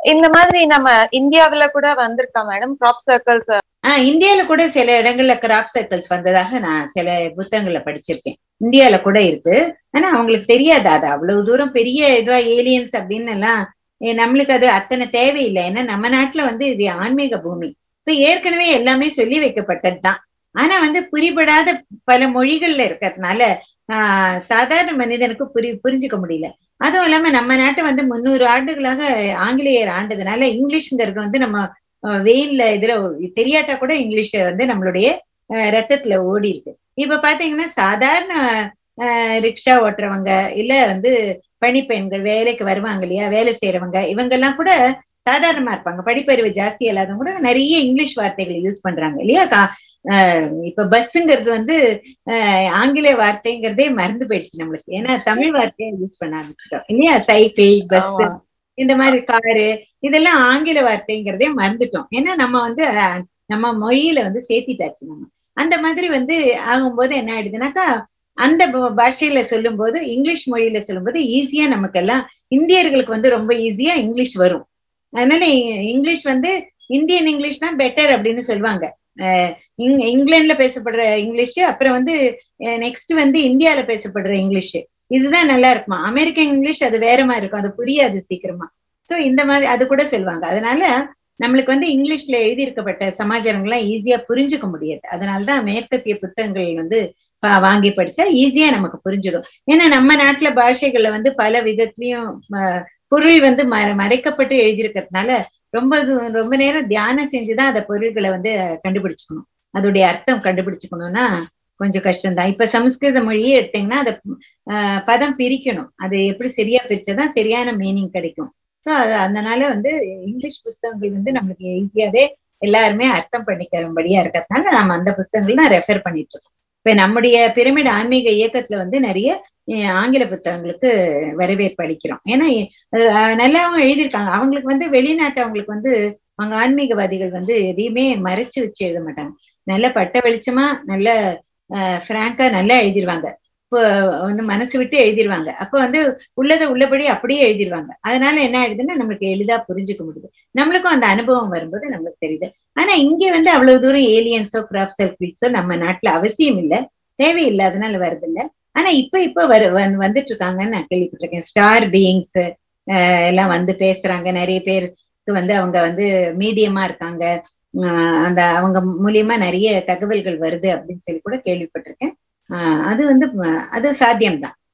இந்த மாதிரி நம்ம இந்தியாவுல கூட வந்திருக்கா மேடம் கிராப் சர்க்கிள்ஸ் ஆஹ் இந்தியால கூட சில இடங்கள்ல கிராப் சர்க்கிள்ஸ் வந்ததாக நான் சில புத்தகங்கள்ல படிச்சிருக்கேன் இந்தியால கூட இருக்கு ஆனா அவங்களுக்கு தெரியாது அது அவ்வளவு தூரம் பெரிய இதுவா ஏலியன்ஸ் அப்படின்னு எல்லாம் ஏ, நம்மளுக்கு அது அத்தனை தேவையில்லை ஏன்னா நம்ம நாட்டுல வந்து இது ஆன்மீக பூமி இப்ப ஏற்கனவே எல்லாமே சொல்லி வைக்கப்பட்டதுதான் ஆனா வந்து புரிபடாத பல மொழிகள்ல இருக்கிறதுனால ஆஹ் சாதாரண மனிதனுக்கு புரி புரிஞ்சுக்க முடியல அதுவும் இல்லாம நம்ம நாட்டை வந்து முன்னூறு ஆண்டுகளாக ஆங்கிலேயர் ஆண்டதுனால இங்கிலீஷ்ங்கிறது வந்து நம்ம அஹ், வெயில்ல இதுல தெரியாட்டா கூட இங்கிலீஷ் வந்து நம்மளுடைய அஹ், ரத்தத்துல ஓடி இருக்கு இப்ப பாத்தீங்கன்னா சாதாரண அஹ், ரிக்ஷா ஓட்டுறவங்க இல்ல வந்து பணிப்பெண்கள் வேலைக்கு வருவாங்க இல்லையா வேலை செய்யறவங்க இவங்க எல்லாம் கூட சாதாரணமா இருப்பாங்க படிப்பறிவு ஜாஸ்தி இல்லாதவங்க கூட நிறைய இங்கிலீஷ் வார்த்தைகளை யூஸ் பண்றாங்க இல்லையா கா- அஹ், இப்ப பஸ்ஸுங்கிறது வந்து அஹ், ஆங்கில வார்த்தைங்கிறதே மறந்து போயிடுச்சு நம்மளுக்கு ஏன்னா தமிழ் வார்த்தையை யூஸ் பண்ண ஆரம்பிச்சிட்டோம் இல்லையா சைக்கிள் பஸ் இந்த மாதிரி காரு இதெல்லாம் ஆங்கில வார்த்தைங்கிறதே மறந்துட்டோம் ஏன்னா நம்ம வந்து அஹ், நம்ம மொழியில வந்து சேர்த்திட்டாச்சு நம்ம அந்த மாதிரி வந்து ஆகும்போது என்ன ஆயிடுதுனாக்கா அந்த ப- பாஷையில சொல்லும்போது இங்கிலீஷ் மொழியில சொல்லும்போது ஈஸியா நமக்கெல்லாம் இந்தியர்களுக்கு வந்து ரொம்ப ஈஸியா இங்கிலீஷ் வரும் அதனால இ- இங்கிலீஷ் வந்து இந்தியன் இங்கிலீஷ் தான் பெட்டர் அப்படின்னு சொல்லுவாங்க அஹ் இங் இங்கிலாந்துல பேசப்படுற இங்கிலீஷ் அப்புறம் வந்து நெக்ஸ்ட் வந்து இந்தியால பேசப்படுற இங்கிலீஷ் இதுதான் நல்லா இருக்குமா அமெரிக்கன் இங்கிலீஷ் அது வேற மாதிரி இருக்கும் அது புரியாது சீக்கிரமா சோ இந்த மாதிரி அது கூட சொல்லுவாங்க அதனால நம்மளுக்கு வந்து இங்கிலீஷ்ல எழுதியிருக்கப்பட்ட சமாச்சாரங்கள்லாம் ஈஸியா புரிஞ்சுக்க முடியாது அதனாலதான் மேற்கத்திய புத்தகங்கள் வந்து பா- வாங்கி படிச்சா ஈஸியா நமக்கு புரிஞ்சிடும் ஏன்னா நம்ம நாட்டுல பாஷைகள்ல வந்து பல விதத்திலயும் அஹ், பொருள் வந்து மற மறைக்கப்பட்டு எழுதியிருக்கிறதுனால ரொம்ப இது- ரொம்ப நேரம் தியானம் செஞ்சுதான் அந்த பொருள்களை வந்து கண்டுபிடிச்சுக்கணும் அதோடைய அர்த்தம் கண்டுபிடிச்சுக்கணும்னா கொஞ்சம் கஷ்டம்தான் இப்ப சமஸ்கிருத மொழியே எடுத்தீங்கன்னா அதை ஆஹ் பதம் பிரிக்கணும் அது எப்படி சரியா பிரிச்சாதான் சரியான மீனிங் கிடைக்கும் ஸோ அதனால வந்து இங்கிலீஷ் புஸ்தகங்கள் வந்து நம்மளுக்கு ஈஸியாவே எல்லாருமே அர்த்தம் பண்ணிக்கிறபடியா இருக்கிறதுனால நம்ம அந்த புஸ்தகங்கள் தான் ரெஃபர் பண்ணிட்டு இருக்கோம் இப்ப நம்முடைய பிரமிட் ஆன்மீக இயக்கத்துல வந்து நிறைய அஹ், ஆங்கில புத்தகங்களுக்கு வரவேற்பு அளிக்கிறோம் ஏன்னா அஹ், நல்லாவும் எழுதியிருக்காங்க அவங்களுக்கு வந்து வெளிநாட்டு அவங்களுக்கு வந்து அவங்க ஆன்மீகவாதிகள் வந்து எதையுமே மறைச்சு வச்சு எழுத மாட்டாங்க நல்ல பட்ட வெளிச்சமா நல்ல ஃப்ராங்கா நல்லா எழுதிருவாங்க இப்போ வந்து மனசு விட்டு எழுதிருவாங்க அப்ப வந்து உள்ளதை உள்ளபடி அப்படியே எழுதிருவாங்க அதனால என்ன ஆயிடுதுன்னா நம்மளுக்கு எளிதா புரிஞ்சுக்க முடியுது நம்மளுக்கும் அந்த அனுபவம் வரும்போது நம்மளுக்கு தெரியுது ஆனா இங்க வந்து அவ்வளவு தூரம் ஏலியன்ஸோ கிராப் சர்க்கிள்ஸோ நம்ம நாட்டுல அவசியம் இல்ல தேவையில்லாதனால வருது இல்ல ஆனா இப்ப இப்ப வரு வந்து- வந்துட்டு இருக்காங்கன்னு நான் கேள்விப்பட்டிருக்கேன் ஸ்டார் பீயிங்ஸ் எல்லாம் வந்து பேசுறாங்க நிறைய பேருக்கு வந்து அவங்க வந்து மீடியமா இருக்காங்க ஆஹ் அந்த அவங்க மூலியமா நிறைய தகவல்கள் வருது அப்படின்னு சொல்லி கூட கேள்விப்பட்டிருக்கேன் ஆஹ் அது வந்து ஆஹ் அது சாத்தியம்தான்